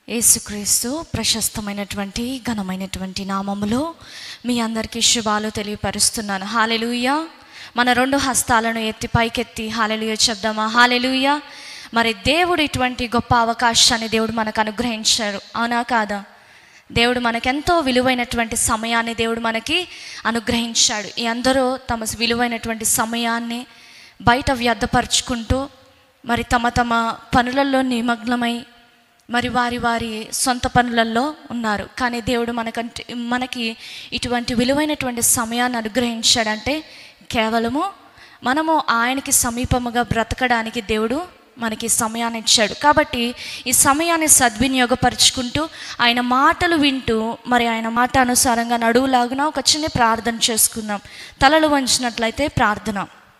యేసుక్రీస్తు ప్రశస్తమైనటువంటి ఘనమైనటువంటి నామములో మీ అందరికీ శుభాలు తెలియపరుస్తున్నాను హాలెలూయ మన రెండు హస్తాలను ఎత్తి పైకెత్తి హాలెలుయ చెప్దామా హాలెలూయ మరి దేవుడు ఇటువంటి గొప్ప అవకాశాన్ని దేవుడు మనకు అనుగ్రహించారు అవునా కాదా దేవుడు మనకెంతో విలువైనటువంటి సమయాన్ని దేవుడు మనకి అనుగ్రహించాడు ఈ అందరూ తమ విలువైనటువంటి సమయాన్ని బయట వ్యర్థపరుచుకుంటూ మరి తమ తమ పనులలో నిమగ్నమై మరి వారి వారి సొంత పనులలో ఉన్నారు కానీ దేవుడు మనకంటే మనకి ఇటువంటి విలువైనటువంటి సమయాన్ని అనుగ్రహించాడంటే కేవలము మనము ఆయనకి సమీపముగా బ్రతకడానికి దేవుడు మనకి సమయాన్ని ఇచ్చాడు కాబట్టి ఈ సమయాన్ని సద్వినియోగపరుచుకుంటూ ఆయన మాటలు వింటూ మరి ఆయన మాట అనుసారంగా నడువులాగున ఒక చిన్న ప్రార్థన చేసుకుందాం తలలు వంచినట్లయితే ప్రార్థన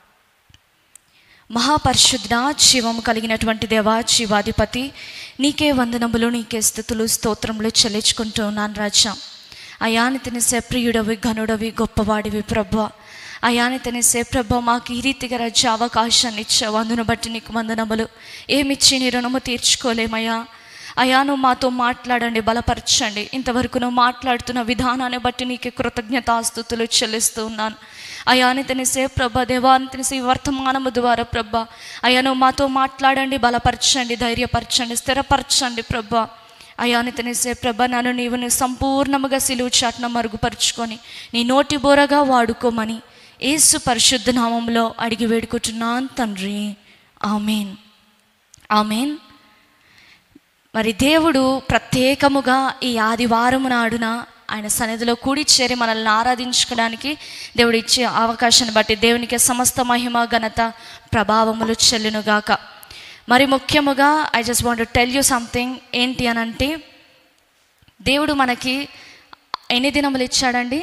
మహాపరిశుద్ధ జీవము కలిగినటువంటి దేవా జీవాధిపతి నీకే వందనములు నీకే స్థుతులు స్తోత్రములు చెల్లించుకుంటూ ఉన్నాను రాజా అయాని తినేసే ప్రియుడవి ఘనుడవి గొప్పవాడివి ప్రభ అయాని తినేసే ప్రభ మాకు ఈ రీతిగా రజ అవకాశాన్ని ఇచ్చావు అందును బట్టి నీకు వందనములు ఏమిచ్చి నీ రుణము తీర్చుకోలేమయ్యా అయా నువ్వు మాతో మాట్లాడండి బలపరచండి ఇంతవరకు నువ్వు మాట్లాడుతున్న విధానాన్ని బట్టి నీకు కృతజ్ఞతాస్తుతులు చెల్లిస్తూ ఉన్నాను అయాని తెలిసే ప్రభ దేవాన్ని తెలిసి వర్తమానము ద్వారా ప్రభ అయ్యా నువ్వు మాతో మాట్లాడండి బలపరచండి ధైర్యపరచండి స్థిరపరచండి ప్రభ అయాని తెలిసే ప్రభ నన్ను నీవు నీ సంపూర్ణముగా సిలువు చాట్న మరుగుపరుచుకొని నీ నోటి బోరగా వాడుకోమని ఏసు పరిశుద్ధ నామంలో అడిగి వేడుకుంటున్నాను తండ్రి ఆమెన్ ఆమెన్ మరి దేవుడు ప్రత్యేకముగా ఈ ఆదివారం నాడున ఆయన సన్నిధిలో కూడి చేరి మనల్ని ఆరాధించుకోవడానికి దేవుడు ఇచ్చే అవకాశాన్ని బట్టి దేవునికి సమస్త మహిమ ఘనత ప్రభావములు చెల్లునుగాక మరి ముఖ్యముగా I just want tell you something ఏంటి అని అంటే దేవుడు మనకి ఎన్ని దినములు ఇచ్చాడండి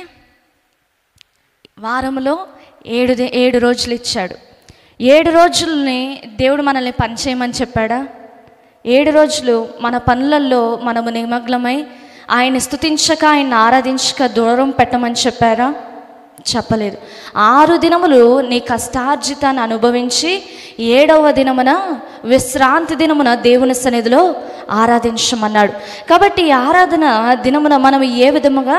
వారంలో ఏడు ది- ఏడు రోజులు ఇచ్చాడు ఏడు రోజుల్ని దేవుడు మనల్ని పనిచేయమని చెప్పాడా ఏడు రోజులు మన పనులలో మనము నిమగ్నమై ఆయన స్థుతించక ఆయన ఆరాధించక దూరం పెట్టమని చెప్పారా చెప్పలేదు ఆరు దినములు నీ కష్టార్జితాన్ని అనుభవించి ఏడవ దినమున విశ్రాంతి దినమున దేవుని సన్నిధిలో ఆరాధించమన్నాడు కాబట్టి ఈ ఆరాధన దినమున మనం ఏ విధముగా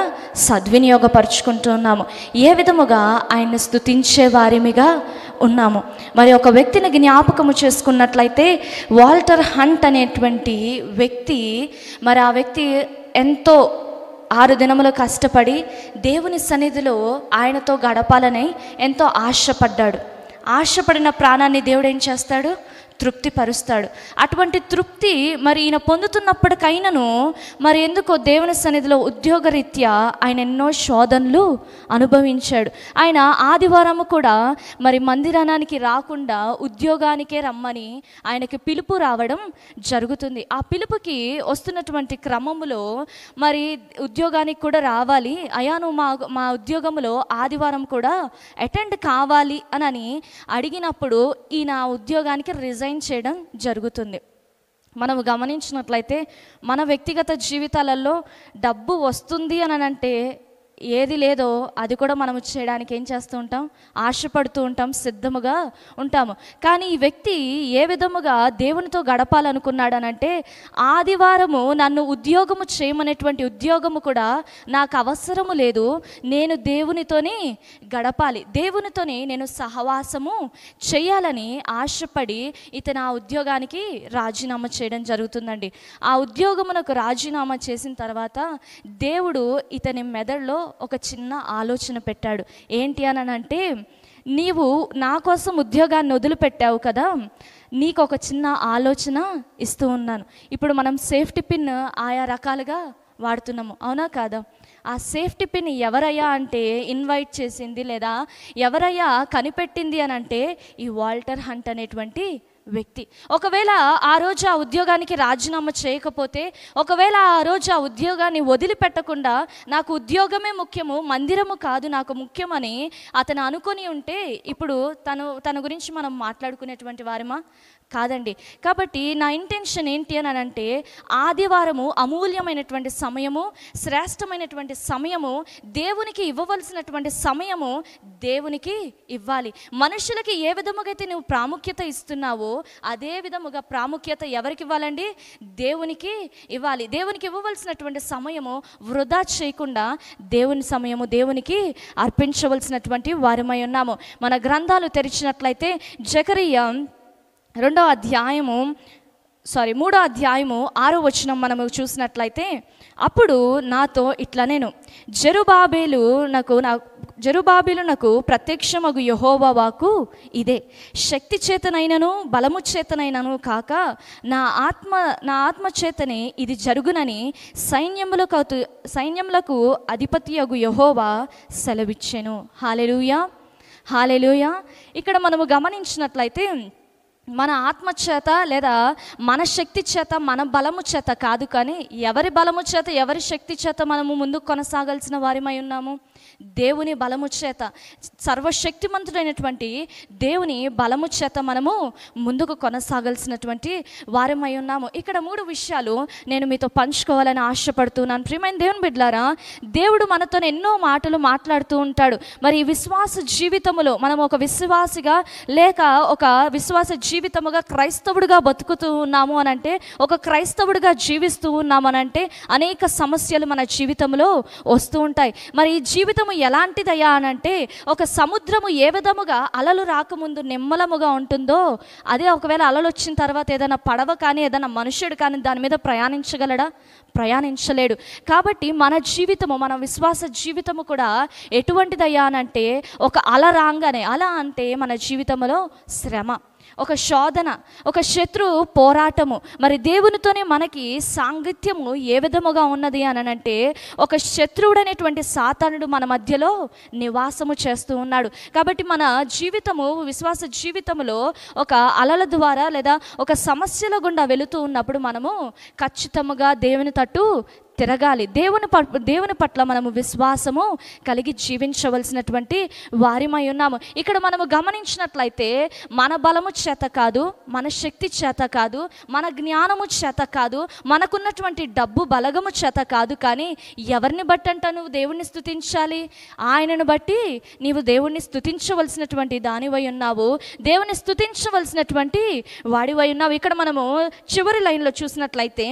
సద్వినియోగపరుచుకుంటున్నాము ఏ విధముగా ఆయన్ని స్థుతించే వారిమిగా ఉన్నాము మరి ఒక వ్యక్తిని జ్ఞాపకము చేసుకున్నట్లయితే వాల్టర్ హంట్ అనేటువంటి వ్యక్తి మరి ఆ వ్యక్తి ఎంతో ఆరు దినములు కష్టపడి దేవుని సన్నిధిలో ఆయనతో గడపాలని ఎంతో ఆశపడ్డాడు ఆశపడిన ప్రాణాన్ని దేవుడు ఏం చేస్తాడు తృప్తిపరుస్తాడు అటువంటి తృప్తి మరి ఈయన పొందుతున్నప్పటికైనను మరి ఎందుకో దేవుని సన్నిధిలో ఉద్యోగరీత్యా ఆయన ఎన్నో శోధనలు అనుభవించాడు ఆయన ఆదివారం కూడా మరి మందిరానికి రాకుండా ఉద్యోగానికే రమ్మని ఆయనకి పిలుపు రావడం జరుగుతుంది ఆ పిలుపుకి వస్తున్నటువంటి క్రమములో మరి ఉద్యోగానికి కూడా రావాలి అయా నువ్వు మా మా ఉద్యోగంలో ఆదివారం కూడా అటెండ్ కావాలి అని అడిగినప్పుడు ఈయన ఆ ఉద్యోగానికి రిజైన్ చేయడం జరుగుతుంది మనం గమనించినట్లయితే మన వ్యక్తిగత జీవితాలలో డబ్బు వస్తుంది అని అంటే ఏది లేదో అది కూడా మనం చేయడానికి ఏం చేస్తూ ఉంటాం ఆశపడుతూ ఉంటాం సిద్ధముగా ఉంటాము కానీ ఈ వ్యక్తి ఏ విధముగా దేవునితో గడపాలనుకున్నాడనంటే ఆదివారము నన్ను ఉద్యోగము చేయమనేటువంటి ఉద్యోగము కూడా నాకు అవసరము లేదు నేను దేవునితోనే గడపాలి దేవునితోనే నేను సహవాసము చేయాలని ఆశపడి ఇతను ఆ ఉద్యోగానికి రాజీనామా చేయడం జరుగుతుందండి ఆ ఉద్యోగమునకు రాజీనామా చేసిన తర్వాత దేవుడు ఇతని మెదడులో ఒక చిన్న ఆలోచన పెట్టాడు ఏంటి అని అంటే నీవు నా కోసం ఉద్యోగాన్ని వదిలిపెట్టావు కదా నీకు ఒక చిన్న ఆలోచన ఇస్తూ ఉన్నాను ఇప్పుడు మనం సేఫ్టీ పిన్ ఆయా రకాలుగా వాడుతున్నాము అవునా కాదా ఆ సేఫ్టీ పిన్ ఎవరయ్యా అంటే ఇన్వైట్ చేసింది లేదా ఎవరయ్యా కనిపెట్టింది అని అంటే ఈ వాల్టర్ హంట్ అనేటువంటి వ్యక్తి ఒకవేళ ఆ రోజు ఆ ఉద్యోగానికి రాజీనామా చేయకపోతే ఒకవేళ ఆ రోజు ఆ ఉద్యోగాన్ని వదిలిపెట్టకుండా నాకు ఉద్యోగమే ముఖ్యము మందిరము కాదు నాకు ముఖ్యమని అతను అనుకొని ఉంటే ఇప్పుడు తను తన గురించి మనం మాట్లాడుకునేటువంటి వారిమా కాదండి కాబట్టి నా ఇంటెన్షన్ ఏంటి అని అంటే ఆదివారము అమూల్యమైనటువంటి సమయము శ్రేష్టమైనటువంటి సమయము దేవునికి ఇవ్వవలసినటువంటి సమయము దేవునికి ఇవ్వాలి మనుషులకి ఏ విధముగా అయితే నువ్వు ప్రాముఖ్యత ఇస్తున్నావో అదే విధముగా ప్రాముఖ్యత ఎవరికి ఇవ్వాలండి దేవునికి ఇవ్వాలి దేవునికి ఇవ్వవలసినటువంటి సమయము వృధా చేయకుండా దేవుని సమయము దేవునికి అర్పించవలసినటువంటి వారమై ఉన్నాము మన గ్రంథాలు తెరిచినట్లయితే జకరియా రెండో అధ్యాయము సారీ మూడో అధ్యాయము ఆరో వచనం మనము చూసినట్లయితే అప్పుడు నాతో ఇట్లా నేను జరుబాబేలు నాకు నా జరుబాబేలు నాకు ప్రత్యక్షమగు యహోవా వాకు ఇదే శక్తి చేతనైనను బలము చేతనైనను కాక నా ఆత్మ నా ఆత్మ చేతనే ఇది జరుగునని సైన్యములకు అతు- సైన్యములకు అధిపతి అగు యహోవా సెలవిచ్చెను హాలెలుయా హాలెలుయా ఇక్కడ మనము గమనించినట్లయితే మన ఆత్మ చేత లేదా మన శక్తి చేత మన బలము చేత కాదు కానీ ఎవరి బలము చేత ఎవరి శక్తి చేత మనము ముందుకు కొనసాగాల్సిన వారిమై ఉన్నాము దేవుని బలము చేత సర్వశక్తిమంతుడైనటువంటి దేవుని బలము చేత మనము ముందుకు కొనసాగాల్సినటువంటి వారమై ఉన్నాము ఇక్కడ మూడు విషయాలు నేను మీతో పంచుకోవాలని ఆశపడుతున్నాను ప్రియమైన దేవుని బిడ్లారా దేవుడు మనతో ఎన్నో మాటలు మాట్లాడుతూ ఉంటాడు మరి ఈ విశ్వాస జీవితములో మనం ఒక విశ్వాసిగా లేక ఒక విశ్వాస జీవితముగా క్రైస్తవుడిగా బతుకుతూ ఉన్నాము అని అంటే ఒక క్రైస్తవుడిగా జీవిస్తూ ఉన్నాము అని అంటే అనేక సమస్యలు మన జీవితంలో వస్తూ ఉంటాయి మరి ఈ జీవితము ఎలాంటిదయ్యా అని అంటే ఒక సముద్రము ఏ విధముగా అలలు రాకముందు నిమ్మలముగా ఉంటుందో అదే ఒకవేళ అలలు వచ్చిన తర్వాత ఏదైనా పడవ కానీ ఏదైనా మనుష్యుడు కానీ దాని మీద ప్రయాణించగలడా ప్రయాణించలేడు కాబట్టి మన జీవితము మన విశ్వాస జీవితము కూడా ఎటువంటిదయ్యా అనంటే ఒక అల రాగానే అల అంటే మన జీవితంలో శ్రమ ఒక శోధన ఒక శత్రు పోరాటము మరి దేవునితోనే మనకి సాంగత్యము ఏ విధముగా ఉన్నది అని అంటే ఒక శత్రువుడైనటువంటి సాతానుడు మన మధ్యలో నివాసము చేస్తూ ఉన్నాడు కాబట్టి మన జీవితము విశ్వాస జీవితములో ఒక అలల ద్వారా లేదా ఒక సమస్యల గుండా వెళుతూ ఉన్నప్పుడు మనము ఖచ్చితముగా దేవుని తట్టు తిరగాలి దేవుని పట్ల దేవుని పట్ల మనము విశ్వాసము కలిగి జీవించవలసినటువంటి వారిమై ఉన్నాము ఇక్కడ మనము గమనించినట్లయితే మన బలము చేత కాదు మన శక్తి చేత కాదు మన జ్ఞానము చేత కాదు మనకున్నటువంటి డబ్బు బలగము చేత కాదు కానీ ఎవరిని బట్టి అంట నువ్వు దేవుణ్ణి స్తుతించాలి ఆయనను బట్టి నీవు దేవుణ్ణి స్తుతించవలసినటువంటి దానివై ఉన్నావు దేవుని స్తుతించవలసినటువంటి వాడివై ఉన్నావు ఇక్కడ మనము చివరి లైన్లో చూసినట్లయితే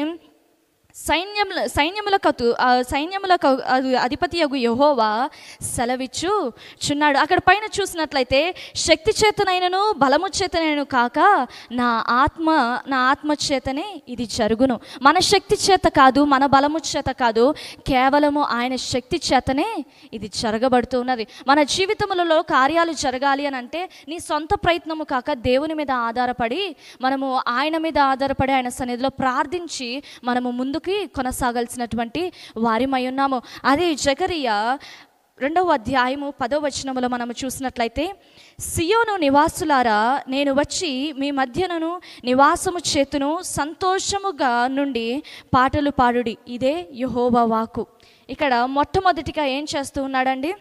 సైన్యముల సైన్యములకు అతు- ఆ సైన్యములకు అదు- అధిపతి యగు యహోవా సెలవిచ్చు చున్నాడు అక్కడ పైన చూసినట్లయితే శక్తి చేతనైనను బలము చేతనైనను కాక నా ఆత్మ నా ఆత్మ చేతనే ఇది జరుగును మన శక్తి చేత కాదు మన బలము చేత కాదు కేవలము ఆయన శక్తి చేతనే ఇది జరగబడుతూ ఉన్నది మన జీవితములలో కార్యాలు జరగాలి అని అంటే నీ సొంత ప్రయత్నము కాక దేవుని మీద ఆధారపడి మనము ఆయన మీద ఆధారపడి ఆయన సన్నిధిలో ప్రార్థించి మనము ముందుకి కొనసాగాల్సినటువంటి వారిమై ఉన్నాము అదే జకరియా రెండవ అధ్యాయము పదో వచనములో మనము చూసినట్లయితే సియోను నివాసులారా నేను వచ్చి మీ మధ్యనను నివాసము చేతును సంతోషముగా నుండి పాటలు పాడుడి ఇదే యహోవా వాకు ఇక్కడ మొట్టమొదటిగా ఏం చేస్తూ ఉన్నాడండి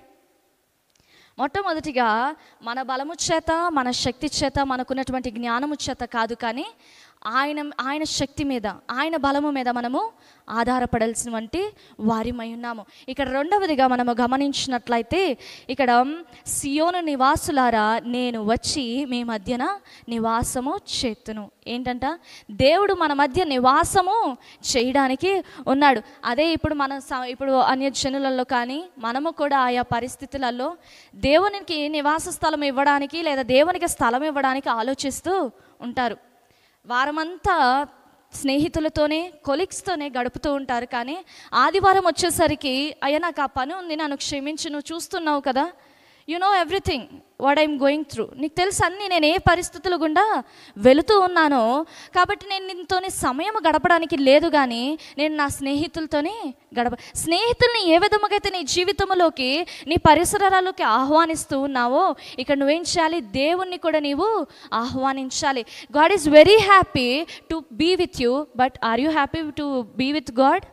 మొట్టమొదటిగా మన బలము చేత మన శక్తి చేత మనకున్నటువంటి జ్ఞానము చేత కాదు కానీ ఆయన ఆయన శక్తి మీద ఆయన బలము మీద మనము ఆధారపడాల్సినటువంటి వారిమై ఉన్నాము ఇక్కడ రెండవదిగా మనము గమనించినట్లయితే ఇక్కడ సియోను నివాసులారా నేను వచ్చి మీ మధ్యన నివాసము చేతును ఏంటంట దేవుడు మన మధ్య నివాసము చేయడానికి ఉన్నాడు అదే ఇప్పుడు మన స- ఇప్పుడు అన్య జనులలో కానీ మనము కూడా ఆయా పరిస్థితులలో దేవునికి నివాస స్థలం ఇవ్వడానికి లేదా దేవునికి స్థలం ఇవ్వడానికి ఆలోచిస్తూ ఉంటారు వారమంతా స్నేహితులతోనే కొలీగ్స్తోనే గడుపుతూ ఉంటారు కానీ ఆదివారం వచ్చేసరికి అయ్యా నాకు ఆ పని ఉంది నన్ను క్షమించు నువ్వు చూస్తున్నావు కదా you know everything what I'm going through నీకు తెలుసు అన్నీ నేను ఏ పరిస్థితుల గుండా వెళుతూ ఉన్నానో కాబట్టి నేను నీతోని సమయం గడపడానికి లేదు కానీ నేను నా స్నేహితులతోనే గడప స్నేహితుల్ని ఏ విధముగా అయితే నీ జీవితంలోకి నీ పరిసరాలలోకి ఆహ్వానిస్తూ ఉన్నావో ఇక్కడ నువ్వేం చేయాలి దేవుణ్ణి కూడా నీవు ఆహ్వానించాలి God is very happy to be with you but are you happy to be with God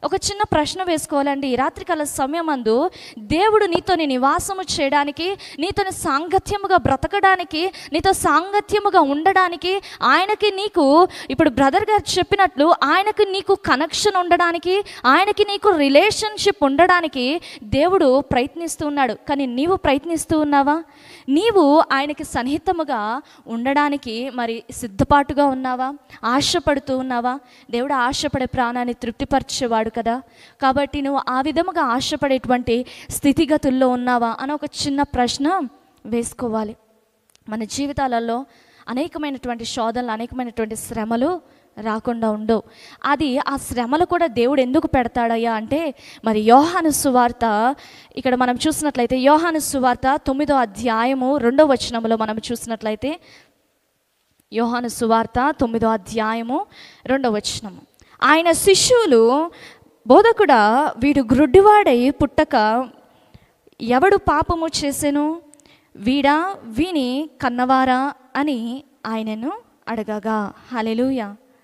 ఒక చిన్న ప్రశ్న వేసుకోవాలండి ఈ రాత్రికాల సమయమందు దేవుడు నీతో నీ నివాసము చేయడానికి నీతో సాంగత్యముగా బ్రతకడానికి నీతో సాంగత్యముగా ఉండడానికి ఆయనకి నీకు ఇప్పుడు బ్రదర్ గారు చెప్పినట్లు ఆయనకి నీకు కనెక్షన్ ఉండడానికి ఆయనకి నీకు రిలేషన్షిప్ ఉండడానికి దేవుడు ప్రయత్నిస్తూ ఉన్నాడు కానీ నీవు ప్రయత్నిస్తూ ఉన్నావా నీవు ఆయనకి సన్నిహితముగా ఉండడానికి మరి సిద్ధపాటుగా ఉన్నావా ఆశపడుతూ ఉన్నావా దేవుడు ఆశపడే ప్రాణాన్ని తృప్తిపరిచేవాడు కదా కాబట్టి నువ్వు ఆ విధముగా ఆశపడేటువంటి స్థితిగతుల్లో ఉన్నావా అని ఒక చిన్న ప్రశ్న వేసుకోవాలి మన జీవితాలలో అనేకమైనటువంటి శోధనలు అనేకమైనటువంటి శ్రమలు రాకుండా ఉండవు అది ఆ శ్రమలు కూడా దేవుడు ఎందుకు పెడతాడయ్యా అంటే మరి యోహాను సువార్త ఇక్కడ మనం చూసినట్లయితే యోహాను సువార్త తొమ్మిదో అధ్యాయము రెండో వచనములో మనం చూసినట్లయితే యోహాను సువార్త తొమ్మిదో అధ్యాయము రెండో వచనము ఆయన శిష్యులు బోధకుడా వీడు గ్రుడ్డివాడై పుట్టక ఎవడు పాపము చేసెను వీడా వీని కన్నవారా అని ఆయనను అడగగా హలెలుయ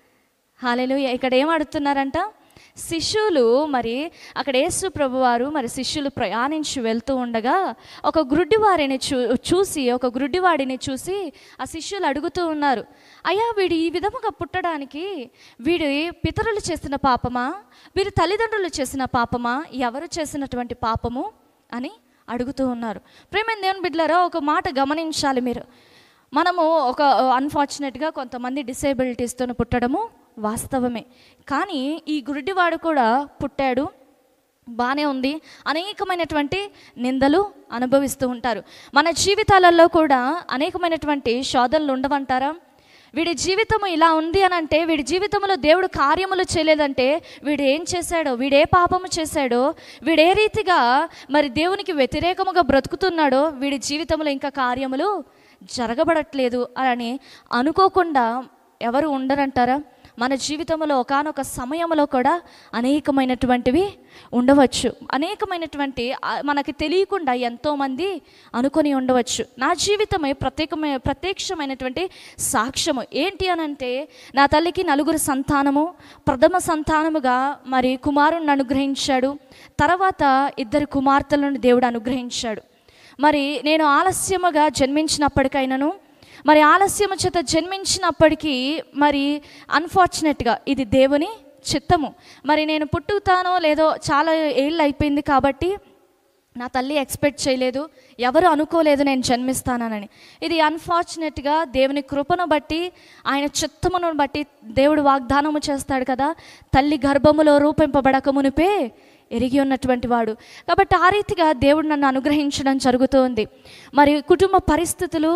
హలెలుయ ఇక్కడ ఏం అడుగుతున్నారంట శిష్యులు మరి అక్కడ యేసు ప్రభువారు మరి శిష్యులు ప్రయాణించి వెళ్తూ ఉండగా ఒక గ్రుడ్డివారిని చూ చూసి ఒక గ్రుడ్డివాడిని చూసి ఆ శిష్యులు అడుగుతూ ఉన్నారు అయ్యా వీడు ఈ విధముగా పుట్టడానికి వీడి పితరులు చేసిన పాపమా వీరి తల్లిదండ్రులు చేసిన పాపమా ఎవరు చేసినటువంటి పాపము అని అడుగుతూ ఉన్నారు ప్రేమ దేవుని బిడ్డలారా ఒక మాట గమనించాలి మీరు మనము ఒక అన్ఫార్చునేట్గా కొంతమంది డిసేబిలిటీస్తో పుట్టడము వాస్తవమే కానీ ఈ గురుడివాడు కూడా పుట్టాడు బాగానే ఉంది అనేకమైనటువంటి నిందలు అనుభవిస్తూ ఉంటారు మన జీవితాలలో కూడా అనేకమైనటువంటి శోధనలు ఉండవంటారా వీడి జీవితము ఇలా ఉంది అని అంటే వీడి జీవితంలో దేవుడు కార్యములు చేయలేదంటే వీడు ఏం చేశాడో వీడే పాపము చేశాడో వీడే రీతిగా మరి దేవునికి వ్యతిరేకముగా బ్రతుకుతున్నాడో వీడి జీవితంలో ఇంకా కార్యములు జరగబడట్లేదు అని అనుకోకుండా ఎవరు ఉండరంటారా మన జీవితంలో ఒకనొక సమయంలో కూడా అనేకమైనటువంటివి ఉండవచ్చు అనేకమైనటువంటి ఆ, మనకి తెలియకుండా ఎంతోమంది అనుకొని ఉండవచ్చు నా జీవితమే ప్రత్యేకమైన ప్రత్యక్షమైనటువంటి సాక్ష్యము ఏంటి అని అంటే నా తల్లికి నలుగురు సంతానము ప్రథమ సంతానముగా మరి కుమారుణ్ణి అనుగ్రహించాడు తర్వాత ఇద్దరు కుమార్తెలను దేవుడు అనుగ్రహించాడు మరి నేను ఆలస్యముగా జన్మించినప్పటికైనాను మరి ఆలస్యము చేత జన్మించినప్పటికీ మరి అన్ఫార్చునేట్గా ఇది దేవుని చిత్తము మరి నేను పుట్టుతానో లేదో చాలా ఏళ్ళు అయిపోయింది కాబట్టి నా తల్లి ఎక్స్పెక్ట్ చేయలేదు ఎవరు అనుకోలేదు నేను జన్మిస్తానని ఇది అన్ఫార్చునేట్గా దేవుని కృపను బట్టి ఆయన చిత్తమును బట్టి దేవుడు వాగ్దానము చేస్తాడు కదా తల్లి గర్భములో రూపింపబడక మునిపే ఎరిగి ఉన్నటువంటి వాడు కాబట్టి ఆ రీతిగా దేవుడు నన్ను అనుగ్రహించడం జరుగుతుంది మరి కుటుంబ పరిస్థితులు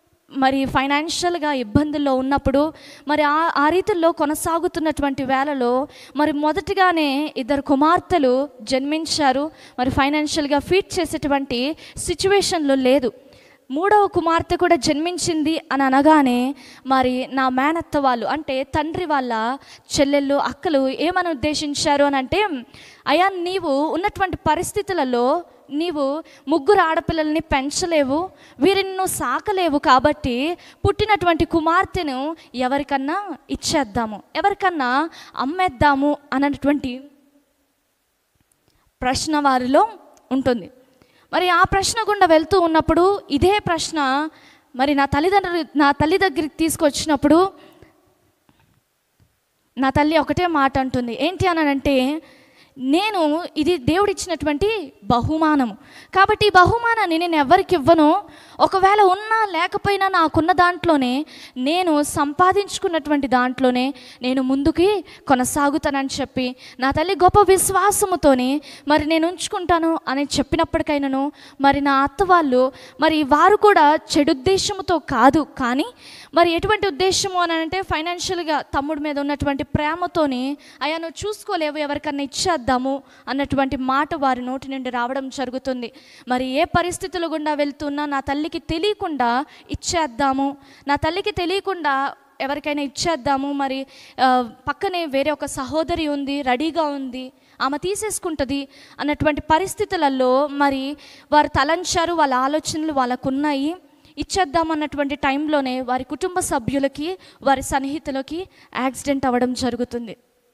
మరి ఫైనాన్షియల్గా ఇబ్బందుల్లో ఉన్నప్పుడు మరి ఆ ఆ రీతిలో కొనసాగుతున్నటువంటి వేళలో మరి మొదటిగానే ఇద్దరు కుమార్తెలు జన్మించారు మరి ఫైనాన్షియల్గా ఫీట్ చేసేటువంటి సిచ్యువేషన్లో లేదు మూడవ కుమార్తె కూడా జన్మించింది అని అనగానే మరి నా మేనత్త వాళ్ళు అంటే తండ్రి వాళ్ళ చెల్లెళ్ళు అక్కలు ఏమని ఉద్దేశించారు అని అంటే అయ్యా నీవు ఉన్నటువంటి పరిస్థితులలో నీవు ముగ్గురు ఆడపిల్లల్ని పెంచలేవు వీరిని నువ్వు సాకలేవు కాబట్టి పుట్టినటువంటి కుమార్తెను ఎవరికన్నా ఇచ్చేద్దాము ఎవరికన్నా అమ్మేద్దాము అన్నటువంటి ప్రశ్న వారిలో ఉంటుంది మరి ఆ ప్రశ్న గుండా వెళ్తూ ఉన్నప్పుడు ఇదే ప్రశ్న మరి నా తల్లిదండ్రులు నా తల్లి దగ్గరికి తీసుకొచ్చినప్పుడు నా తల్లి ఒకటే మాట అంటుంది ఏంటి అని అంటే నేను ఇది దేవుడిచ్చినటువంటి బహుమానము కాబట్టి ఈ బహుమానాన్ని నేను ఎవరికి ఇవ్వను ఒకవేళ ఉన్నా లేకపోయినా నాకున్న దాంట్లోనే నేను సంపాదించుకున్నటువంటి దాంట్లోనే నేను ముందుకి కొనసాగుతానని చెప్పి నా తల్లి గొప్ప విశ్వాసముతోని మరి నేను ఉంచుకుంటాను అని చెప్పినప్పటికైనాను మరి నా అత్త వాళ్ళు మరి వారు కూడా చెడు ఉద్దేశముతో కాదు కానీ మరి ఎటువంటి ఉద్దేశము అని అంటే ఫైనాన్షియల్గా తమ్ముడి మీద ఉన్నటువంటి ప్రేమతోని అయ్యా నువ్వు చూసుకోలేవు ఎవరికన్నా ఇచ్చేద్దాము అన్నటువంటి మాట వారి నోటి నుండి రావడం జరుగుతుంది మరి ఏ పరిస్థితుల గుండా వెళ్తున్నా నా తల్లికి తెలియకుండా ఇచ్చేద్దాము నా తల్లికి తెలియకుండా ఎవరికైనా ఇచ్చేద్దాము మరి ఆ, పక్కనే వేరే ఒక సహోదరి ఉంది రెడీగా ఉంది ఆమె తీసేసుకుంటుంది అన్నటువంటి పరిస్థితులలో మరి వారు తలంచారు వాళ్ళ ఆలోచనలు వాళ్ళకున్నాయి ఇచ్చేద్దాం అన్నటువంటి టైంలోనే వారి కుటుంబ సభ్యులకి వారి సన్నిహితులకి యాక్సిడెంట్ అవ్వడం జరుగుతుంది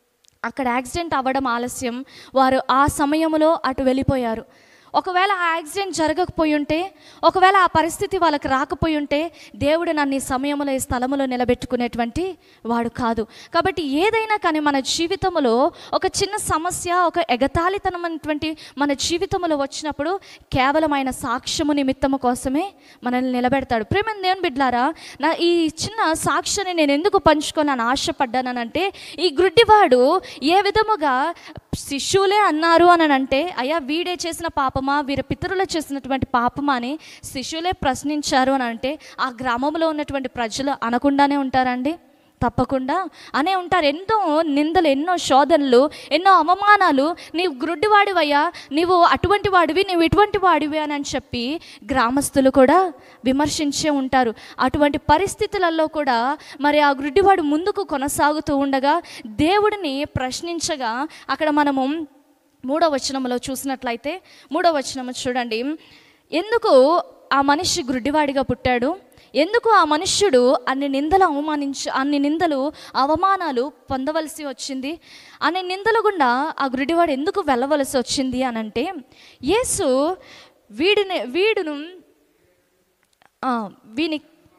అక్కడ యాక్సిడెంట్ అవ్వడం ఆలస్యం వారు ఆ సమయంలో అటు వెళ్ళిపోయారు ఒకవేళ ఆ యాక్సిడెంట్ జరగకపోయి ఉంటే ఒకవేళ ఆ పరిస్థితి వాళ్ళకి రాకపోయి ఉంటే దేవుడు నన్ను ఈ సమయంలో ఈ స్థలములో నిలబెట్టుకునేటువంటి వాడు కాదు కాబట్టి ఏదైనా కానీ మన జీవితంలో ఒక చిన్న సమస్య ఒక ఎగతాళితనమైనటువంటి మన జీవితంలో వచ్చినప్పుడు కేవలం ఆయన సాక్ష్యము నిమిత్తము కోసమే మనల్ని నిలబెడతాడు ప్రేమ దేవుని బిడ్లారా నా ఈ చిన్న సాక్ష్యాన్ని నేను ఎందుకు పంచుకోవాలని ఆశపడ్డానంటే ఈ గుడ్డివాడు ఏ విధముగా శిష్యులే అన్నారు అని అంటే అయ్యా వీడే చేసిన పాపమా వీరి పితరులు చేసినటువంటి పాపమా అని శిష్యులే ప్రశ్నించారు అని అంటే ఆ గ్రామంలో ఉన్నటువంటి ప్రజలు అనకుండానే ఉంటారండి తప్పకుండా అనే ఉంటారు ఎన్నో నిందలు ఎన్నో శోధనలు ఎన్నో అవమానాలు నీవు గ్రుడ్డివాడివయ్యా నీవు అటువంటి వాడివి నీవు ఇటువంటి వాడివి అని అని చెప్పి గ్రామస్తులు కూడా విమర్శించే ఉంటారు అటువంటి పరిస్థితులలో కూడా మరి ఆ గ్రుడ్డివాడు ముందుకు కొనసాగుతూ ఉండగా దేవుడిని ప్రశ్నించగా అక్కడ మనము మూడో వచనంలో చూసినట్లయితే మూడో వచనము చూడండి ఎందుకు ఆ మనిషి గుడ్డివాడిగా పుట్టాడు ఎందుకు ఆ మనుష్యుడు అన్ని నిందలు అవమానించ అన్ని నిందలు అవమానాలు పొందవలసి వచ్చింది అనే నిందల గుండా ఆ గుడ్డివాడు ఎందుకు వెళ్ళవలసి వచ్చింది అని అంటే యేసు వీడిని వీడును ఆ, వీని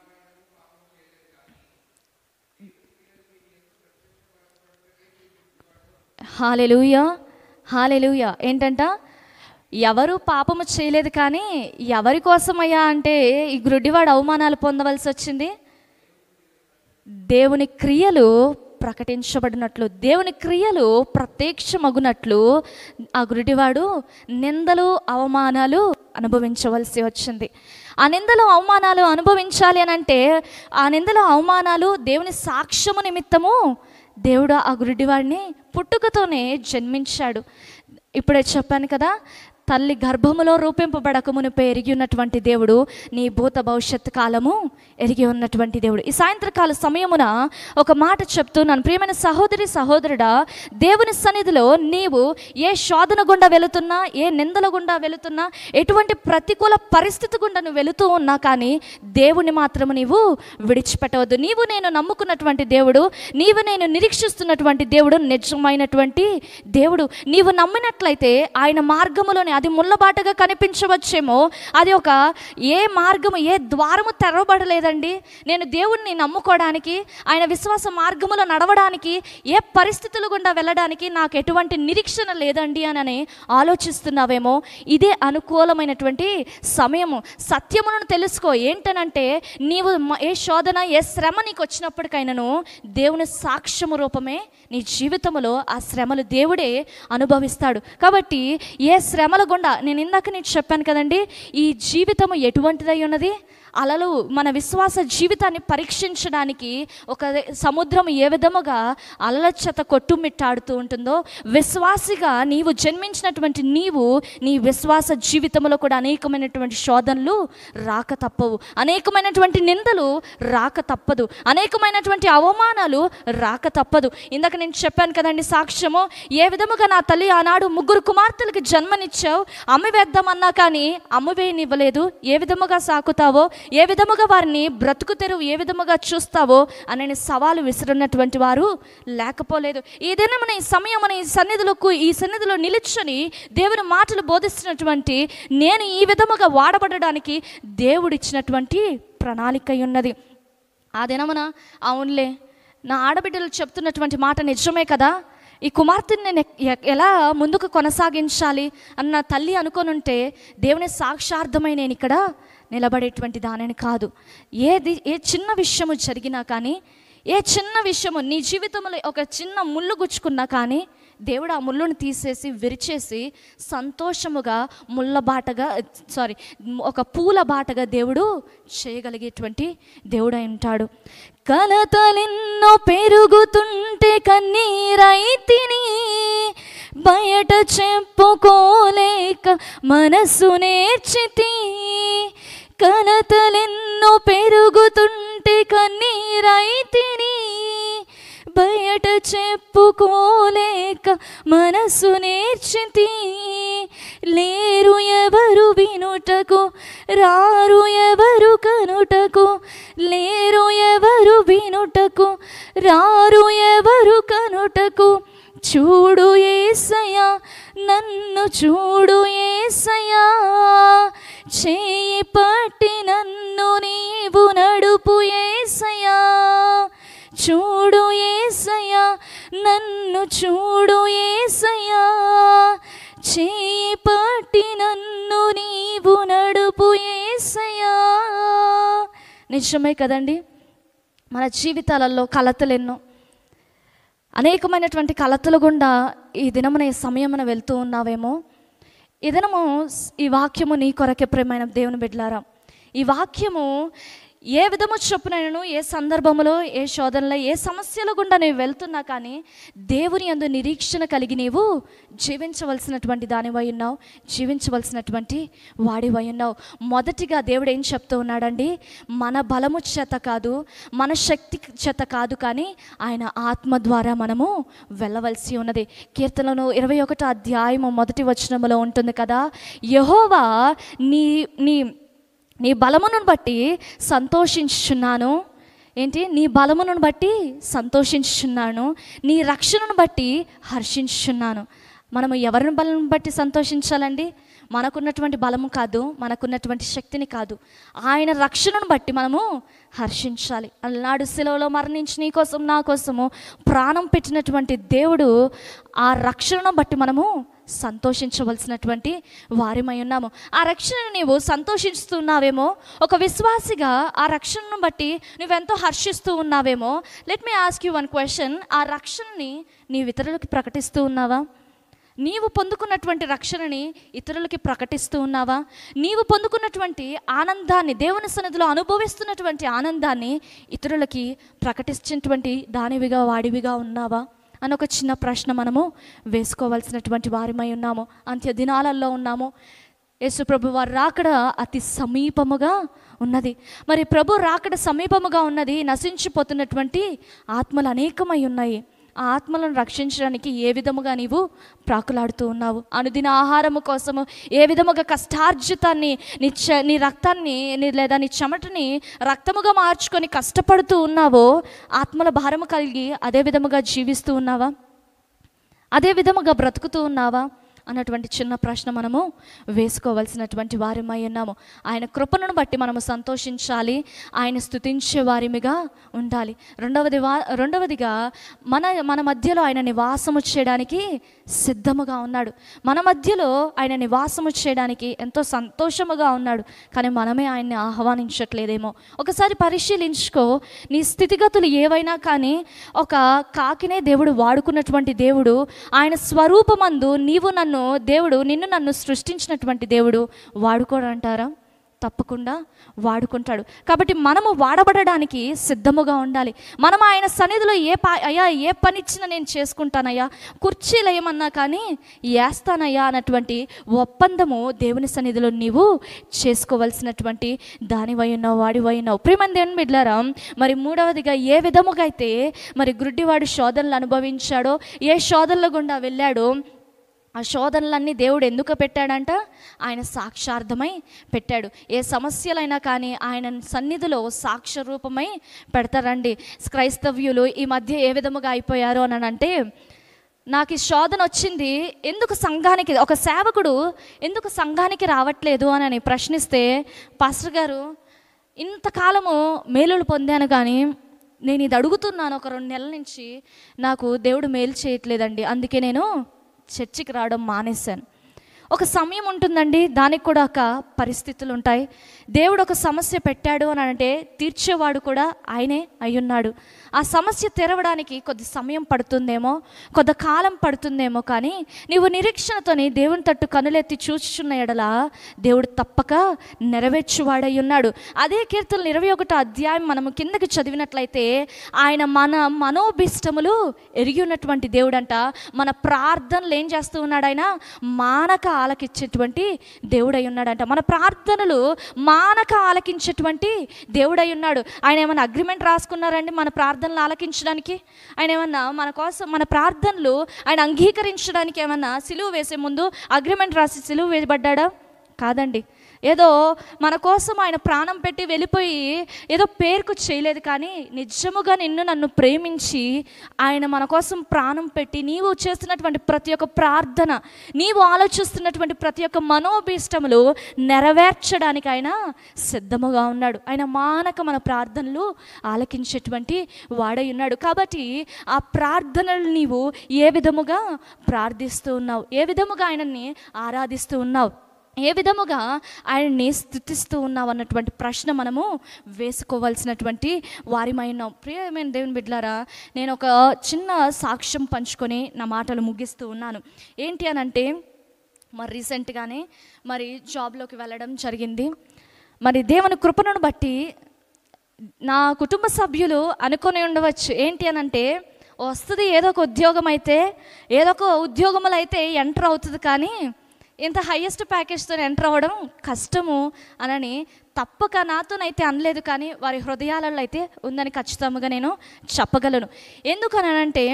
హాలెలూయా హాలెలూయా ఏంటంట ఎవరు పాపము చేయలేదు కానీ ఎవరి కోసమయ్యా అంటే ఈ గ్రుడ్డివాడు అవమానాలు పొందవలసి వచ్చింది దేవుని క్రియలు ప్రకటించబడినట్లు దేవుని క్రియలు ప్రత్యక్షమగునట్లు ఆ గురుడివాడు నిందలు అవమానాలు అనుభవించవలసి వచ్చింది ఆ నిందలు అవమానాలు అనుభవించాలి అని అంటే ఆ నిందలు అవమానాలు దేవుని సాక్ష్యము నిమిత్తము దేవుడు ఆ గురుడివాడిని పుట్టుకతోనే జన్మించాడు ఇప్పుడే చెప్పాను కదా తల్లి గర్భములో రూపింపబడక మునిపే ఎరిగి ఉన్నటువంటి దేవుడు నీ భూత భవిష్యత్ కాలము ఎరిగి ఉన్నటువంటి దేవుడు ఈ సాయంత్రకాల సమయమున ఒక మాట చెప్తున్నాను ప్రియమైన సహోదరి సహోదరుడా దేవుని సన్నిధిలో నీవు ఏ శోధన గుండా వెళుతున్నా ఏ నిందల గుండా వెళుతున్నా ఎటువంటి ప్రతికూల పరిస్థితి గుండా నువ్వు వెళుతూ ఉన్నా కానీ దేవుని మాత్రము నీవు విడిచిపెట్టవద్దు నీవు నేను నమ్ముకున్నటువంటి దేవుడు నీవు నేను నిరీక్షిస్తున్నటువంటి దేవుడు నిజమైనటువంటి దేవుడు నీవు నమ్మినట్లయితే ఆయన మార్గములోని అది ముళ్ళబాటగా కనిపించవచ్చేమో అది ఒక ఏ మార్గము ఏ ద్వారము తెరవబడలేదండి నేను దేవుణ్ణి నమ్ముకోవడానికి ఆయన విశ్వాస మార్గములో నడవడానికి ఏ పరిస్థితులు గుండా వెళ్ళడానికి నాకు ఎటువంటి నిరీక్షణ లేదండి అని ఆలోచిస్తున్నావేమో ఇదే అనుకూలమైనటువంటి సమయము సత్యమును తెలుసుకో ఏంటనంటే నీవు మ- ఏ శోధన ఏ శ్రమ నీకు వచ్చినప్పటికైనాను దేవుని సాక్ష్యము రూపమే నీ జీవితంలో ఆ శ్రమలు దేవుడే అనుభవిస్తాడు కాబట్టి ఏ శ్రమల గుండా నేను ఇందాక నీకు చెప్పాను కదండి ఈ జీవితము ఎటువంటిదై ఉన్నది అలలు మన విశ్వాస జీవితాన్ని పరీక్షించడానికి ఒక సముద్రం ఏ విధముగా అలల చేత కొట్టుమిట్టాడుతూ ఉంటుందో విశ్వాసిగా నీవు జన్మించినటువంటి నీవు నీ విశ్వాస జీవితంలో కూడా అనేకమైనటువంటి శోధనలు రాక తప్పవు అనేకమైనటువంటి నిందలు రాక తప్పదు అనేకమైనటువంటి అవమానాలు రాక తప్పదు ఇందాక నేను చెప్పాను కదండి సాక్ష్యము ఏ విధముగా నా తల్లి ఆనాడు ముగ్గురు కుమార్తెలకు జన్మనిచ్చావు అమ్మి వేద్దామన్నా కానీ అమ్మివేయనివ్వలేదు ఏ విధముగా సాకుతావో ఏ విధముగా వారిని బ్రతుకు తెరువు ఏ విధముగా చూస్తావో అనే సవాలు విసిరినటువంటి వారు లేకపోలేదు ఏదైనా మన ఈ సమయం మన ఈ సన్నిధిలోకి ఈ సన్నిధిలో నిలుచుని దేవుని మాటలు బోధిస్తున్నటువంటి నేను ఈ విధముగా వాడబడడానికి దేవుడిచ్చినటువంటి ప్రణాళిక అయి ఉన్నది ఆ దినమున అవునులే నా ఆడబిడ్డలు చెప్తున్నటువంటి మాట నిజమే కదా ఈ కుమార్తెని నేను ఎక్- ఎ- ఎలా ముందుకు కొనసాగించాలి అన్న తల్లి అనుకొనుంటే దేవుని సాక్షార్థమై నేను ఇక్కడ నిలబడేటువంటి దానిని కాదు ఏది ఏ చిన్న విషయము జరిగినా కానీ ఏ చిన్న విషయము నీ జీవితంలో ఒక చిన్న ముళ్ళు గుచ్చుకున్నా కానీ దేవుడు ఆ ముళ్ళును తీసేసి విరిచేసి సంతోషముగా ముళ్ళ బాటగా సారీ ఒక పూల బాటగా దేవుడు చేయగలిగేటువంటి దేవుడు అయి ఉంటాడు కలతలెన్నో పెరుగుతుంటే కన్నీరైతిని బయట చెప్పుకోలేక మనసు నేర్చితి కలతలెన్నో పెరుగుతుంటే కన్నీరైతిని బయట చెప్పుకోలేక మనసు నేర్చితి లేరు ఎవరు వినుటకు రారు ఎవరు కనుటకు లేరు ఎవరు వినుటకు రారు ఎవరు కనుటకు చూడు ఏసయ్యా నన్ను చూడు ఏసయ్యా చేయి పట్టి నన్ను నీవు నడుపు ఏసయ్యా చూడు ఏసయ్యా నన్ను చూడు ఏసయ్యా చేయి పట్టి నన్ను నీవు నడుపు ఏసయ్యా నిజమే కదండి మన జీవితాలలో కలతలు ఎన్నో అనేకమైనటువంటి కలతలు గుండా ఈ దినమున ఈ సమయమున వెళ్తూ ఉన్నావేమో ఈ దినము స్- ఈ వాక్యము నీ కొరకే ప్రేమైన దేవుని బిడ్డలారా ఈ వాక్యము ఏ విధము చొప్పునైనను ఏ సందర్భములో ఏ శోధనలో ఏ సమస్యల గుండా నీవు వెళ్తున్నా కానీ దేవుని అందు నిరీక్షణ కలిగి నీవు జీవించవలసినటువంటి దానివై ఉన్నావు జీవించవలసినటువంటి వాడివై ఉన్నావు మొదటిగా దేవుడు ఏం చెప్తూ ఉన్నాడండి మన బలము చేత కాదు మన శక్తి చేత కాదు కానీ ఆయన ఆత్మ ద్వారా మనము వెళ్ళవలసి ఉన్నది కీర్తనను ఇరవై ఒకటో అధ్యాయము మొదటి వచనములో ఉంటుంది కదా యహోవా నీ నీ నీ బలమును బట్టి సంతోషించుచున్నాను ఏంటి నీ బలమును బట్టి సంతోషించుచున్నాను నీ రక్షణను బట్టి హర్షించుచున్నాను మనము ఎవరిని బలం బట్టి సంతోషించాలండి మనకున్నటువంటి బలము కాదు మనకున్నటువంటి శక్తిని కాదు ఆయన రక్షణను బట్టి మనము హర్షించాలి అలనాడు శిలువలో మరణించి నీ కోసం నా కోసము ప్రాణం పెట్టినటువంటి దేవుడు ఆ రక్షణను బట్టి మనము సంతోషించవలసినటువంటి వారిమై ఉన్నాము ఆ రక్షణను నీవు సంతోషిస్తున్నావేమో ఒక విశ్వాసిగా ఆ రక్షణను బట్టి నువ్వెంతో హర్షిస్తూ ఉన్నావేమో let me ask you one question ఆ రక్షణని నీవు ఇతరులకు ప్రకటిస్తూ ఉన్నావా నీవు పొందుకున్నటువంటి రక్షణని ఇతరులకి ప్రకటిస్తూ ఉన్నావా నీవు పొందుకున్నటువంటి ఆనందాన్ని దేవుని సన్నిధిలో అనుభవిస్తున్నటువంటి ఆనందాన్ని ఇతరులకి ప్రకటించినటువంటి దానివిగా వాడివిగా ఉన్నావా అని ఒక చిన్న ప్రశ్న మనము వేసుకోవాల్సినటువంటి వారిమై ఉన్నాము అంత్య దినాలలో ఉన్నాము యేసు ప్రభు వారి రాకడ అతి సమీపముగా ఉన్నది మరి ప్రభు రాకడ సమీపముగా ఉన్నది నశించిపోతున్నటువంటి ఆత్మలు అనేకమై ఉన్నాయి ఆ ఆత్మలను రక్షించడానికి ఏ విధముగా నీవు ప్రాకులాడుతూ ఉన్నావు అనుదిన ఆహారము కోసము ఏ విధముగా కష్టార్జితాన్ని నీ చ నీ రక్తాన్ని నీ లేదా నీ చెమటని రక్తముగా మార్చుకొని కష్టపడుతూ ఉన్నావో ఆత్మల భారము కలిగి అదే విధముగా జీవిస్తూ ఉన్నావా అదే విధముగా బ్రతుకుతూ ఉన్నావా అన్నటువంటి చిన్న ప్రశ్న మనము వేసుకోవాల్సినటువంటి వారిమై ఉన్నాము ఆయన కృపను బట్టి మనము సంతోషించాలి ఆయన స్తుతించే వారిమిగా ఉండాలి రెండవది వా రెండవదిగా మన మన మధ్యలో ఆయన నివాసము చేయడానికి సిద్ధముగా ఉన్నాడు మన మధ్యలో ఆయన నివాసము చేయడానికి ఎంతో సంతోషముగా ఉన్నాడు కానీ మనమే ఆయన్ని ఆహ్వానించట్లేదేమో ఒకసారి పరిశీలించుకో నీ స్థితిగతులు ఏవైనా కానీ ఒక కాకినే దేవుడు వాడుకున్నటువంటి దేవుడు ఆయన స్వరూపమందు నీవు నన్ను దేవుడు నిన్ను నన్ను సృష్టించినటువంటి దేవుడు వాడుకోడంటారా తప్పకుండా వాడుకుంటాడు కాబట్టి మనము వాడబడడానికి సిద్ధముగా ఉండాలి మనం ఆయన సన్నిధిలో ఏ పా అయ్యా ఏ పని ఇచ్చినా నేను చేసుకుంటానయ్యా కుర్చీలు ఏమన్నా కానీ వేస్తానయ్యా అన్నటువంటి ఒప్పందము దేవుని సన్నిధిలో నీవు చేసుకోవలసినటువంటి దానివై ఉన్నావు వాడివై ఉన్నావు ప్రియమని దేవుని బిడ్లారా మరి మూడవదిగా ఏ విధముగా అయితే మరి గుడ్డివాడు శోధనలు అనుభవించాడో ఏ శోధనల గుండా వెళ్ళాడో ఆ శోధనలన్నీ దేవుడు ఎందుకు పెట్టాడంట ఆయన సాక్షార్థమై పెట్టాడు ఏ సమస్యలైనా కానీ ఆయన సన్నిధిలో సాక్ష్య రూపమై పెడతారండి క్రైస్తవ్యులు ఈ మధ్య ఏ విధముగా అయిపోయారు అని అంటే నాకు ఈ శోధన వచ్చింది ఎందుకు సంఘానికి ఒక సేవకుడు ఎందుకు సంఘానికి రావట్లేదు అని అని ప్రశ్నిస్తే పాస్టర్ గారు ఇంతకాలము మేలులు పొందాను కానీ నేను ఇది అడుగుతున్నాను ఒక రెండు నెలల నుంచి నాకు దేవుడు మేలు చేయట్లేదండి అందుకే నేను చర్చికి రావడం మానేశాను ఒక సమయం ఉంటుందండి దానికి కూడా ఒక పరిస్థితులు ఉంటాయి దేవుడు ఒక సమస్య పెట్టాడు అని అంటే తీర్చేవాడు కూడా ఆయనే అయ్యున్నాడు ఆ సమస్య తెరవడానికి కొద్ది సమయం పడుతుందేమో కొద్ది కాలం పడుతుందేమో కానీ నీవు నిరీక్షణతోని దేవుని తట్టు కనులెత్తి చూచుచున్న ఎడల దేవుడు తప్పక నెరవేర్చువాడై ఉన్నాడు అదే కీర్తనలు ఇరవై ఒకటో అధ్యాయం మనము కిందకి చదివినట్లయితే ఆయన మన మనోభిష్టములు ఎరిగి ఉన్నటువంటి దేవుడంట మన ప్రార్థనలు ఏం చేస్తూ ఉన్నాడు ఆయన మానక ఆలకించేటువంటి దేవుడై ఉన్నాడంట మన ప్రార్థనలు మానక ఆలకించేటువంటి దేవుడై ఉన్నాడు ఆయన ఏమైనా అగ్రిమెంట్ రాసుకున్నారండి మన ప్రార్థనలు ఆలకించడానికి ఆయన ఏమన్నా మన కోసం మన ప్రార్థనలు ఆయన అంగీకరించడానికి ఏమన్నా సిలువ వేసే ముందు అగ్రిమెంట్ రాసి సిలువ వేయబడ్డా కాదండి ఏదో మన కోసం ఆయన ప్రాణం పెట్టి వెళ్ళిపోయి ఏదో పేరుకు చేయలేదు కానీ నిజముగా నిన్ను నన్ను ప్రేమించి ఆయన మన కోసం ప్రాణం పెట్టి నీవు చేస్తున్నటువంటి ప్రతి ఒక్క ప్రార్థన నీవు ఆలోచిస్తున్నటువంటి ప్రతి ఒక్క మనోభీష్టములు నెరవేర్చడానికి ఆయన సిద్ధముగా ఉన్నాడు ఆయన మానక మన ప్రార్థనలు ఆలకించేటువంటి వాడై ఉన్నాడు కాబట్టి ఆ ప్రార్థనలు నీవు ఏ విధముగా ప్రార్థిస్తూ ఉన్నావు ఏ విధముగా ఆయనని ఆరాధిస్తూ ఉన్నావు ఏ విధముగా ఆయన్ని స్థుతిస్తూ ఉన్నావు అన్నటువంటి ప్రశ్న మనము వేసుకోవాల్సినటువంటి వారిమై ఉన్నాం ప్రియమైన దేవుని బిడ్లారా నేను ఒక చిన్న సాక్ష్యం పంచుకొని నా మాటలు ముగిస్తూ ఉన్నాను ఏంటి అని అంటే మరి రీసెంట్గానే మరి జాబ్లోకి వెళ్ళడం జరిగింది మరి దేవుని కృపణను బట్టి నా కుటుంబ సభ్యులు అనుకొని ఉండవచ్చు ఏంటి అని అంటే వస్తుంది ఏదో ఒక ఉద్యోగం అయితే ఏదో ఒక ఉద్యోగములు అయితే ఎంటర్ అవుతుంది కానీ ఇంత హయ్యెస్ట్ ప్యాకేజ్తో ఎంటర్ అవ్వడం కష్టము అనని తప్పక నాతోనైతే అనలేదు కానీ వారి హృదయాలలో అయితే ఉందని ఖచ్చితంగా నేను చెప్పగలను ఎందుకనంటే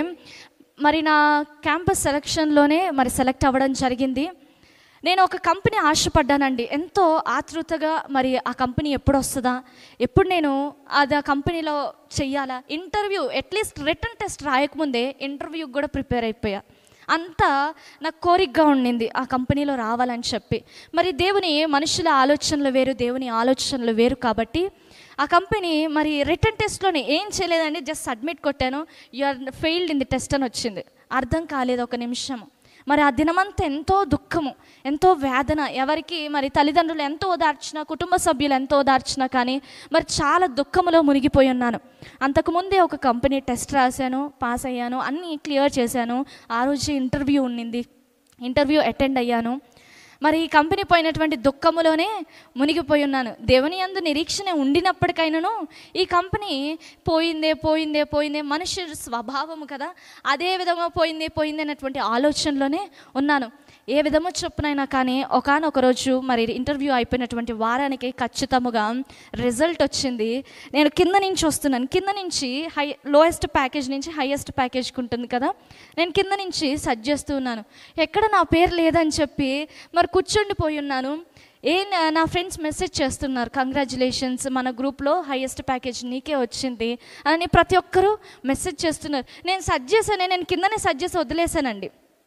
మరి నా క్యాంపస్ సెలక్షన్లోనే మరి సెలెక్ట్ అవ్వడం జరిగింది నేను ఒక కంపెనీ ఆశపడ్డానండి ఎంతో ఆతృతగా మరి ఆ కంపెనీ ఎప్పుడు వస్తుందా ఎప్పుడు నేను అది ఆ కంపెనీలో చెయ్యాలా ఇంటర్వ్యూ అట్లీస్ట్ రిటర్న్ టెస్ట్ రాయకముందే ఇంటర్వ్యూకి కూడా ప్రిపేర్ అయిపోయా అంతా నాకు కోరికగా ఉండింది ఆ కంపెనీలో రావాలని చెప్పి మరి దేవుని మనుషుల ఆలోచనలు వేరు దేవుని ఆలోచనలు వేరు కాబట్టి ఆ కంపెనీ మరి రిటర్న్ టెస్ట్లోనే ఏం చేయలేదండి జస్ట్ సబ్మిట్ కొట్టాను you are failed in the test అని వచ్చింది అర్థం కాలేదు ఒక నిమిషం మరి ఆ దినమంతా ఎంతో దుఃఖము ఎంతో వేదన ఎవరికి మరి తల్లిదండ్రులు ఎంతో ఓదార్చినా కుటుంబ సభ్యులు ఎంతో ఓదార్చినా కానీ మరి చాలా దుఃఖములో మునిగిపోయి ఉన్నాను అంతకుముందే ఒక కంపెనీ టెస్ట్ రాశాను పాస్ అయ్యాను అన్నీ క్లియర్ చేశాను ఆ రోజు ఇంటర్వ్యూ ఉండింది ఇంటర్వ్యూ అటెండ్ అయ్యాను మరి ఈ కంపెనీ పోయినటువంటి దుఃఖములోనే మునిగిపోయి ఉన్నాను దేవుని అందు నిరీక్షణ ఉండినప్పటికైనాను ఈ కంపెనీ పోయిందే పోయిందే పోయిందే మనిషి స్వభావము కదా అదే విధంగా పోయిందే పోయింది అన్నటువంటి ఆలోచనలోనే ఉన్నాను ఏ విధమో చొప్పునైనా కానీ ఒకనొక రోజు మరి ఇంటర్వ్యూ అయిపోయినటువంటి వారానికి ఖచ్చితముగా రిజల్ట్ వచ్చింది నేను కింద నుంచి వస్తున్నాను కింద నుంచి హై లోయెస్ట్ ప్యాకేజ్ నుంచి హైయెస్ట్ ప్యాకేజ్కి ఉంటుంది కదా నేను కింద నుంచి సర్చ్ చేస్తూ ఉన్నాను ఎక్కడ నా పేరు లేదని చెప్పి మరి కూర్చుండిపోయి ఉన్నాను ఏ నా- నా ఫ్రెండ్స్ మెసేజ్ చేస్తున్నారు కంగ్రాచులేషన్స్ మన గ్రూప్లో హైయెస్ట్ ప్యాకేజ్ నీకే వచ్చింది అని ప్రతి ఒక్కరూ మెసేజ్ చేస్తున్నారు నేను సర్చ్ చేశానే నేను కిందనే సర్చ్ చేసి వదిలేశానండి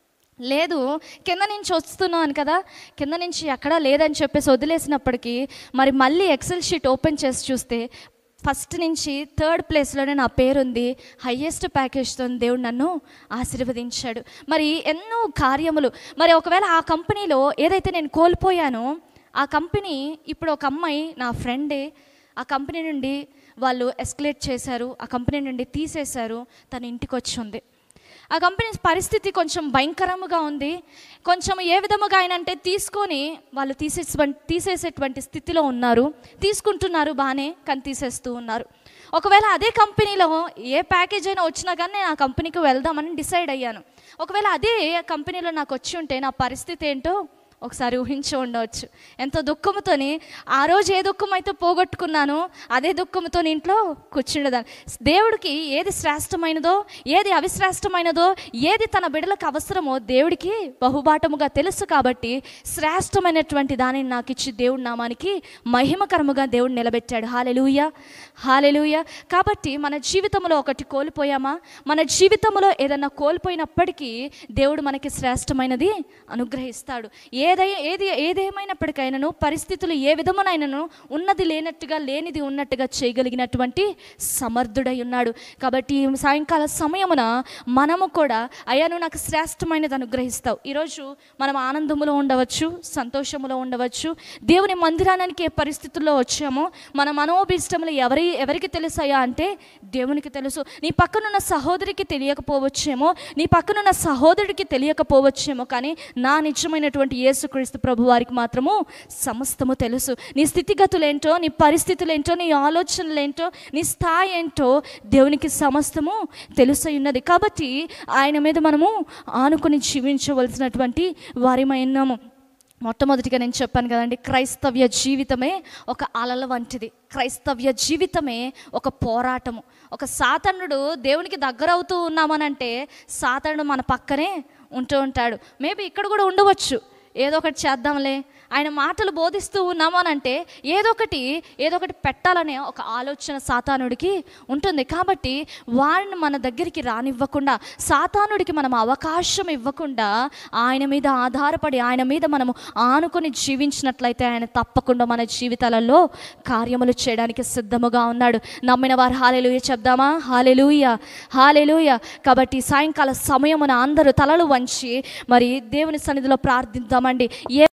లేదు కింద నుంచి వస్తున్నాను కదా కింద నుంచి ఎక్కడా లేదని చెప్పేసి వదిలేసినప్పటికీ మరి మళ్ళీ ఎక్సెల్ షీట్ ఓపెన్ చేసి చూస్తే ఫస్ట్ నుంచి థర్డ్ ప్లేస్లోనే నా పేరుంది హయ్యెస్ట్ ప్యాకేజ్తో దేవుడు నన్ను ఆశీర్వదించాడు మరి ఎన్నో కార్యములు మరి ఒకవేళ ఆ కంపెనీలో ఏదైతే నేను కోల్పోయానో ఆ కంపెనీ ఇప్పుడు ఒక అమ్మాయి నా ఫ్రెండే ఆ కంపెనీ నుండి వాళ్ళు ఎస్కలేట్ చేశారు ఆ కంపెనీ నుండి తీసేశారు తన ఇంటికి వచ్చి ఉంది ఆ కంపెనీ పరిస్థితి కొంచెం భయంకరముగా ఉంది కొంచెం ఏ విధముగా ఆయన అంటే తీసుకొని వాళ్ళు తీసేసే తీసేసేటువంటి స్థితిలో ఉన్నారు తీసుకుంటున్నారు బాగానే కానీ తీసేస్తూ ఉన్నారు ఒకవేళ అదే కంపెనీలో ఏ ప్యాకేజ్ అయినా వచ్చినా కానీ నేను ఆ కంపెనీకి వెళ్దామని డిసైడ్ అయ్యాను ఒకవేళ అదే కంపెనీలో నాకు వచ్చి ఉంటే నా పరిస్థితి ఏంటో ఒకసారి ఊహించి ఉండవచ్చు ఎంతో దుఃఖంతోని ఆ రోజు ఏ దుఃఖం అయితే పోగొట్టుకున్నానో అదే దుఃఖంతో ఇంట్లో కూర్చుండదాన్ని దేవుడికి ఏది శ్రేష్టమైనదో ఏది అవిశ్రేష్టమైనదో ఏది తన బిడ్డలకు అవసరమో దేవుడికి బహుబాటముగా తెలుసు కాబట్టి శ్రేష్టమైనటువంటి దానిని నాకు ఇచ్చి దేవుడి నామానికి మహిమకరముగా దేవుడు నిలబెట్టాడు హాలెలూయ హాలెలూయ కాబట్టి మన జీవితంలో ఒకటి కోల్పోయామా మన జీవితంలో ఏదన్నా కోల్పోయినప్పటికీ దేవుడు మనకి శ్రేష్టమైనది అనుగ్రహిస్తాడు ఏదై ఏది ఏదేమైనప్పటికైనాను పరిస్థితులు ఏ విధమునైనను ఉన్నది లేనట్టుగా లేనిది ఉన్నట్టుగా చేయగలిగినటువంటి సమర్థుడై ఉన్నాడు కాబట్టి ఈ సాయంకాల సమయమున మనము కూడా అయ్యా నువ్వు నాకు శ్రేష్టమైనది అనుగ్రహిస్తావు ఈరోజు మనం ఆనందములో ఉండవచ్చు సంతోషములో ఉండవచ్చు దేవుని మందిరానికి ఏ పరిస్థితుల్లో వచ్చామో మన మనోభీష్టములు ఎవరి ఎవరికి తెలుసాయా అంటే దేవునికి తెలుసు నీ పక్కనున్న సహోదరికి తెలియకపోవచ్చేమో నీ పక్కనున్న సహోదరుడికి తెలియకపోవచ్చేమో కానీ నా నిజమైనటువంటి యేసుక్రీస్తు ప్రభు వారికి మాత్రము సమస్తము తెలుసు నీ స్థితిగతులేంటో నీ పరిస్థితులేంటో నీ ఆలోచనలేంటో నీ స్థాయి ఏంటో దేవునికి సమస్తము తెలుసై ఉన్నది కాబట్టి ఆయన మీద మనము ఆనుకుని జీవించవలసినటువంటి వారిమై ఉన్నాము మొట్టమొదటిగా నేను చెప్పాను కదండి క్రైస్తవ్య జీవితమే ఒక అలల వంటిది క్రైస్తవ్య జీవితమే ఒక పోరాటము ఒక సాతనుడు దేవునికి దగ్గర అవుతూ ఉన్నామనంటే సాతనుడు మన పక్కనే ఉంటూ ఉంటాడు మేబీ ఇక్కడ కూడా ఉండవచ్చు ఏదో ఒకటి చేద్దాంలే ఆయన మాటలు బోధిస్తూ ఉన్నాము అని అంటే ఏదో ఒకటి ఏదో ఒకటి పెట్టాలనే ఒక ఆలోచన సాతానుడికి ఉంటుంది కాబట్టి వారిని మన దగ్గరికి రానివ్వకుండా సాతానుడికి మనం అవకాశం ఇవ్వకుండా ఆయన మీద ఆధారపడి ఆయన మీద మనము ఆనుకొని జీవించినట్లయితే ఆయన తప్పకుండా మన జీవితాలలో కార్యములు చేయడానికి సిద్ధముగా ఉన్నాడు నమ్మిన వారు హాలెలుయ చెప్దామా హాలెలుయ హాలెలుయ కాబట్టి సాయంకాల సమయమున అందరూ తలలు వంచి మరి దేవుని సన్నిధిలో ప్రార్థిద్దామండి ఏ